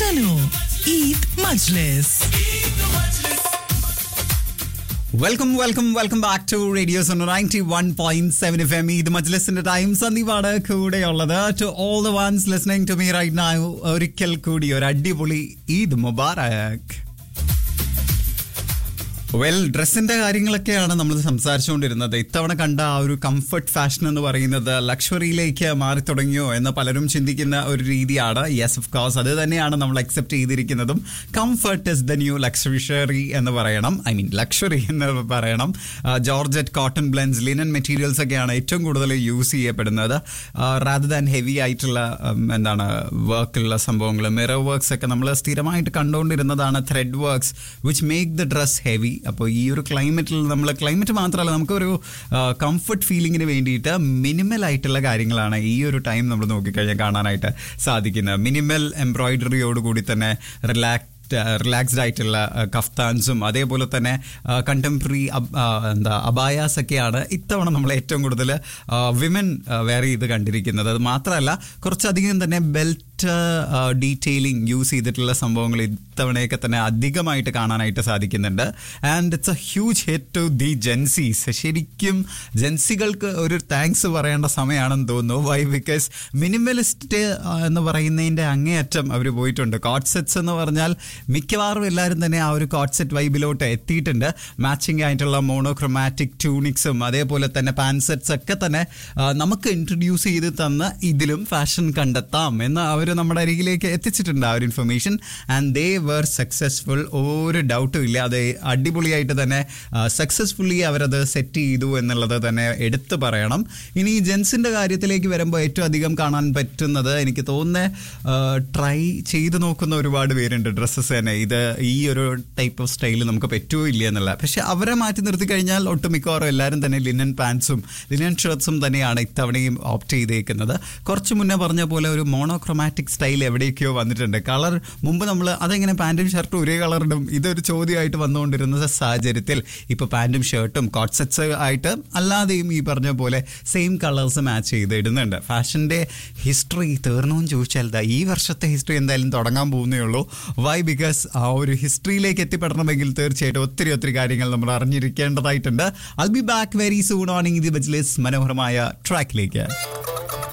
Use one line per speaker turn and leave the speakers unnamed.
Sano Eid Majlis.
Welcome welcome welcome back to radio ninety one point seven F M ഇത് മജ്ലിസിന്റെ time സന്ദീപാണ് കൂടെയുള്ളത് to all the ones listening to me right now ഒരിക്കൽ കൂടി ഒരു അടിപൊളി Eid Mubarak well ഡ്രസ്സിന്റെ കാര്യങ്ങളൊക്കെയാണ് നമ്മൾ സംസാരിച്ചുകൊണ്ടിരുന്നത് ഇത്തവണ കണ്ട ആ ഒരു കംഫർട്ട് ഫാഷൻ എന്ന് പറയുന്നത് ലക്ഷറിയിലേക്ക് മാറി തുടങ്ങിയോ എന്ന് പലരും ചിന്തിക്കുന്ന ഒരു രീതിയാണ് യെസ് ഓഫ് കോഴ്സ് അത് തന്നെയാണ് നമ്മൾ അക്സെപ്റ്റ് ചെയ്തിരിക്കുന്നതും comfort is the new luxury എന്ന് പറയണം ഐ മീൻ ലക്ഷറി എന്ന് പറയണം ജോർജറ്റ് കോട്ടൺ ബ്ലെൻസ് ലിനൻ മെറ്റീരിയൽസ് ഒക്കെയാണ് ഏറ്റവും കൂടുതൽ യൂസ് ചെയ്യപ്പെടുന്നത് റാദർ ദാൻ ഹെവി ആയിട്ടുള്ള ഉം, എന്താണ് വർക്കുള്ള സംഭവങ്ങൾ മിറർ വർക്ക്സ് ഒക്കെ നമ്മൾ സ്ഥിരമായിട്ട് കണ്ടുകൊണ്ടിരുന്നതാണ് thread works which make the dress heavy അപ്പോൾ ഈ ഒരു ക്ലൈമറ്റിൽ നമ്മൾ ക്ലൈമറ്റ് മാത്രമല്ല നമുക്കൊരു കംഫർട്ട് ഫീലിങ്ങിന് വേണ്ടിയിട്ട് മിനിമൽ ആയിട്ടുള്ള കാര്യങ്ങളാണ് ഈ ഒരു ടൈം നമ്മൾ നോക്കിക്കഴിഞ്ഞാൽ കാണാനായിട്ട് സാധിക്കുന്നത് മിനിമൽ എംബ്രോയിഡറിയോട് കൂടി തന്നെ റിലാക്സ് റിലാക്സ്ഡ് ആയിട്ടുള്ള കഫ്താൻസും അതേപോലെ തന്നെ കണ്ടംപററി എന്താ അബായാസ് ഒക്കെയാണ് ഇത്തവണ നമ്മൾ ഏറ്റവും കൂടുതൽ വിമൻ വേറെ ചെയ്ത് കണ്ടിരിക്കുന്നത് അത് മാത്രമല്ല കുറച്ചധികം തന്നെ ബെൽറ്റ് ഡീറ്റെയിലിംഗ് യൂസ് ചെയ്തിട്ടുള്ള സംഭവങ്ങൾ ഇത്തവണയൊക്കെ തന്നെ അധികമായിട്ട് കാണാനായിട്ട് സാധിക്കുന്നുണ്ട് and it's a huge hit to the Gen Zs ശരിക്കും ജെൻസികൾക്ക് ഒരു താങ്ക്സ് പറയേണ്ട സമയമാണെന്ന് തോന്നുന്നു വൈ ബിക്കോസ് മിനിമലിസ്റ്റ് എന്ന് പറയുന്നതിൻ്റെ അങ്ങേയറ്റം അവർ പോയിട്ടുണ്ട് കോട്ട് സെറ്റ്സ് എന്ന് പറഞ്ഞാൽ മിക്കവാറും എല്ലാവരും തന്നെ ആ ഒരു കോട്ട് സെറ്റ് വൈബിലോട്ട് എത്തിയിട്ടുണ്ട് മാച്ചിങ് ആയിട്ടുള്ള മോണോക്രൊമാറ്റിക് ട്യൂണിക്സും അതേപോലെ തന്നെ പാൻ സെറ്റ്സ് ഒക്കെ തന്നെ ആ, നമുക്ക് ഇൻട്രൊഡ്യൂസ് ചെയ്ത് തന്ന് ഇതിലും ഫാഷൻ കണ്ടെത്താം എന്ന് അവർ നമ്മുടെ അരികിലേക്ക് എത്തിച്ചിട്ടുണ്ട് ആ ഒരു information and they were successful ഒരു ഡൗട്ടും ഇല്ല അത് അടിപൊളിയായിട്ട് തന്നെ സക്സസ്ഫുള്ളി അവരത് സെറ്റ് ചെയ്തു എന്നുള്ളത് തന്നെ എടുത്തു പറയണം ഇനി ഈ ജെൻസിന്റെ കാര്യത്തിലേക്ക് വരുമ്പോൾ ഏറ്റവും അധികം കാണാൻ പറ്റുന്നത് എനിക്ക് തോന്നുന്നത് ട്രൈ ചെയ്ത് നോക്കുന്ന ഒരുപാട് പേരുണ്ട് ഡ്രസ്സസ് തന്നെ ഇത് ഈ ഒരു ടൈപ്പ് ഓഫ് സ്റ്റൈൽ നമുക്ക് പറ്റുമോ ഇല്ല എന്നുള്ള പക്ഷെ അവരെ മാറ്റി നിർത്തി കഴിഞ്ഞാൽ ഒട്ടുമിക്കവാറും എല്ലാവരും തന്നെ ലിനൻ പാൻസും ലിനൻ ഷർട്ട്സും തന്നെയാണ് ഇത്തവണയും ഓപ്റ്റ് ചെയ്തേക്കുന്നത് കുറച്ച് മുന്നേ പറഞ്ഞ പോലെ ഒരു മോണോക്രോമാറ്റിക് സ്റ്റൈൽ എവിടേക്കോ വന്നിട്ടുണ്ട് കളർ മുമ്പ് നമ്മൾ അതെങ്ങനെ പാൻറ്റും ഷർട്ടും ഒരേ കളറിടും ഇതൊരു ചോദ്യമായിട്ട് വന്നുകൊണ്ടിരുന്ന സാഹചര്യത്തിൽ ഇപ്പോൾ പാൻറ്റും ഷർട്ടും കോട്ട് സെറ്റ്സ് ആയിട്ട് അല്ലാതെയും ഈ പറഞ്ഞ പോലെ സെയിം കളേഴ്സ് മാച്ച് ചെയ്ത് ഇടുന്നുണ്ട് ഫാഷൻ്റെ ഹിസ്റ്ററി തീർന്നോന്ന് ചോദിച്ചാൽ ദാ ഈ വർഷത്തെ ഹിസ്റ്ററി എന്തായാലും തുടങ്ങാൻ പോകുന്നേ ഉള്ളൂ വൈ ബിക്കോസ് ആ ഒരു ഹിസ്റ്ററിയിലേക്ക് എത്തിപ്പെടണമെങ്കിൽ തീർച്ചയായിട്ടും ഒത്തിരി ഒത്തിരി കാര്യങ്ങൾ നമ്മൾ അറിഞ്ഞിരിക്കേണ്ടതായിട്ടുണ്ട് I be back very soon on ഇത് ബജ്ലിസ് മനോഹരമായ ട്രാക്കിലേക്ക്